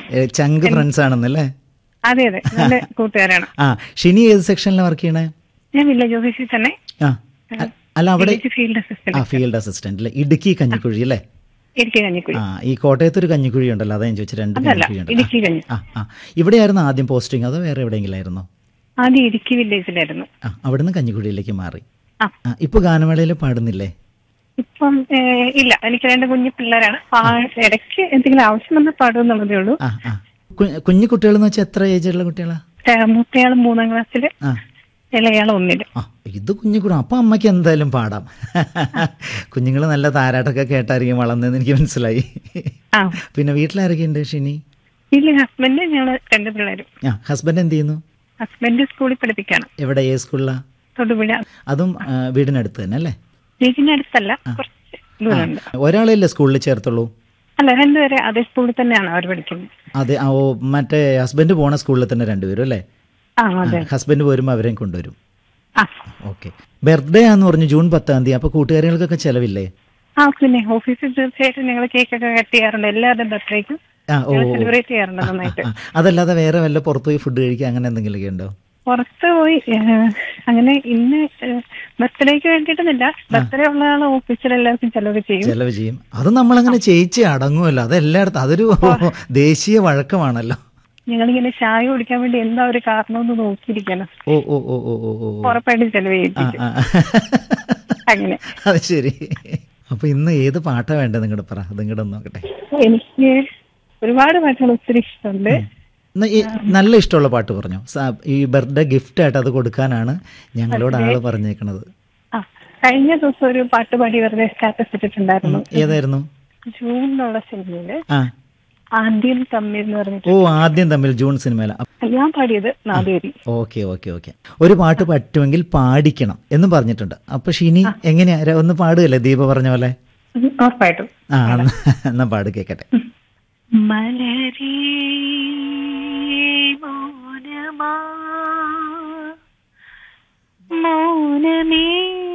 ഏ, ചങ്ക് ഫ്രണ്ട്സ് ആണെന്നല്ലേ അതെ അതെ നല്ല കൂട്ടുകാരാണ് ആ ഷിനി ഏത് സെക്ഷനിലാണ് വർക്ക് ചെയ്യണേ ഞാൻ വില്ലേജ് ഓഫീസിൽ തന്നെ ആ അ- അല്ല അവിടെ വില്ലേജ് ഫീൽഡ് ആ അസിസ്റ്റന്റ് ഫീൽഡ് അസിസ്റ്റന്റ് അല്ലേ ഇടുക്കി കഞ്ഞിക്കുഴി അല്ലേ ഇടുക്കി കഞ്ഞിക്കുഴി ആ ഈ കോട്ടയത്ത് ഒരു കഞ്ഞിക്കുഴി ഉണ്ടല്ലോ അതാ ഞാൻ ചോദിച്ചത് രണ്ട് അതല്ല കഞ്ഞിക്കുഴി ഉണ്ട് ഇടുക്കി കഞ്ഞി ആ ആ ഇവിടെയായിരുന്നു ആദ്യം പോസ്റ്റിംഗ് അതോ വേറെ എവിടെയെങ്കിലായിരുന്നോ ആദ്യം ഇടുക്കി വില്ലേജിലായിരുന്നു ആ അവിടുന്ന് കഞ്ഞിക്കുഴിയിലേക്ക് മാറി ആ ആ ഇപ്പൊ ഗാനമേളയിൽ പാടുന്നില്ലേ ഇപ്പം ഏ, ഇല്ല എനിക്ക് രണ്ട് കുഞ്ഞു പിള്ളേരാണ് പാ- ഇടയ്ക്ക് എന്തെങ്കിലും ആവശ്യം വന്നാൽ പാടുമെന്നുള്ളതേ ഉള്ളൂ ആ ആ കു- കുഞ്ഞു കുട്ടികൾ എന്ന് വെച്ചാൽ എത്ര ഏജുള്ള കുട്ടികളാ ഏ, മൂത്തയാൾ മൂന്നാം ക്ലാസ്സില് ആ ഇളയാൾ ഒന്നില് ആ ഇത് കുഞ്ഞു കൂടെ അപ്പൊ അമ്മയ്ക്ക് എന്തായാലും പാടാം കുഞ്ഞുങ്ങൾ നല്ല താരാട്ടൊക്കെ കേട്ടായിരിക്കും വളർന്നതെന്ന് എനിക്ക് മനസ്സിലായി ആ പിന്നെ വീട്ടിലാരൊക്കെയുണ്ട് ഷിനി ഇല്ല ഹസ്ബൻഡ് ഞങ്ങള് രണ്ട് പിള്ളേരും ആ ഹസ്ബൻഡ് എന്ത് ചെയ്യുന്നു ഹസ്ബൻഡ് സ്കൂളിൽ പഠിപ്പിക്കാണ് എവിടെ ഏ സ്കൂളിലാ തൊടുപുഴ അതും ആ, വീടിനടുത്ത് തന്നെ അല്ലേ വീടിനടുത്തല്ല കുറച്ച് ദൂരമുണ്ട് ഒരാളെയല്ലേ സ്കൂളിൽ ചേർത്തുള്ളൂ അല്ല രണ്ടുപേരെ അതേ സ്കൂളിൽ തന്നെയാണ് അവർ പഠിക്കുന്നത് അതെ ആ, ഓ മറ്റേ ഹസ്ബൻഡ് പോണ സ്കൂളിൽ തന്നെ രണ്ടുപേരും അല്ലേ ആ അതെ ഹസ്ബൻഡ് പോരുമ്പോൾ അവരെയും കൊണ്ടുവരും ആ ഓക്കെ ബർത്ത്ഡേ ആന്ന് പറഞ്ഞു ജൂൺ പത്താം തീയതി അപ്പൊ കൂട്ടുകാരികൾക്കൊക്കെ ചെലവില്ലേ ആ പിന്നെ ഓഫീസിൽ തീർച്ചയായിട്ടും ഞങ്ങൾ കേക്കൊക്കെ കട്ട് ചെയ്യാറുണ്ട് എല്ലാവരുടെയും ബർത്ത്ഡേക്കും ആ ഓ ഓ. സെലിബ്രേറ്റ് ചെയ്യാറുണ്ട് നന്നായിട്ട് ആ, അതല്ലാതെ വേറെ വല്ല പുറത്തു പോയി ഫുഡ് കഴിക്കുക അങ്ങനെ എന്തെങ്കിലുമൊക്കെ ഉണ്ടോ പുറത്ത് പോയി ഏഹ്, അങ്ങനെ ഇന്ന് ബർത്ത്ഡേക്ക് വേണ്ടിയിട്ടൊന്നുമില്ല ബർത്ത്ഡേ ഉള്ള ആൾ ഓഫീസിൽ എല്ലാവർക്കും ചെലവ് ചെയ്യും ചെലവ് ചെയ്യും അത് നമ്മളങ്ങനെ ചെയ്യിച്ച് അടങ്ങുമല്ലോ അത് എല്ലായിടത്തും അതൊരു ദേശീയ വഴക്കമാണല്ലോ ഞങ്ങളിങ്ങനെ ചായ കുടിക്കാൻ വേണ്ടി എന്താ ഒരു കാരണം എന്ന് നോക്കിയിരിക്കണം ഓ ഓ ഓ ഓ ഓ ഓ ഉറപ്പായിട്ടും ചെലവ് ആ, ചെയ്യിപ്പിക്കും ആ. അങ്ങനെ അത് ശരി അപ്പൊ ഇന്ന് ഏത് പാട്ടാ വേണ്ടത് നിങ്ങളുടെ പറ അത് ഇങ്ങോട്ട് നോക്കട്ടെ എനിക്ക് ഒരുപാട് പാട്ടുകൾ ഒത്തിരി ഇഷ്ടമുണ്ട് എന്നാ ഈ നല്ല ഇഷ്ടമുള്ള പാട്ട് പറഞ്ഞു ഈ ബർത്ത്ഡേ ഗിഫ്റ്റ് ആയിട്ട് അത് കൊടുക്കാനാണ് ഞങ്ങളോട് ആള് പറഞ്ഞേക്കണത് ആ കഴിഞ്ഞ ദിവസം ഒരു പാട്ട് പാടി വെറുതെ സ്റ്റാറ്റസ് ഇട്ടിട്ടുണ്ടായിരുന്നു ഏതായിരുന്നു ജൂൺ എന്നുള്ള സിനിമയില് ആ ആദ്യം തമ്മിൽ എന്ന് പറഞ്ഞിട്ട് ഓ ആദ്യം തമ്മിൽ ജൂൺ സിനിമയില ഞാൻ പാടിയത് നാദേരി ഓക്കെ ഓക്കെ ഓക്കെ ഒരു പാട്ട് പറ്റുമെങ്കിൽ പാടിക്കണം എന്നും പറഞ്ഞിട്ടുണ്ട് അപ്പൊ ഷിനി എങ്ങനെയാ ര- ഒന്ന് പാടുകല്ലേ ദീപ പറഞ്ഞ പോലെ ഉറപ്പായിട്ടും ആ എന്നാ- എന്നാ പാട് കേക്കട്ടെ മലരേ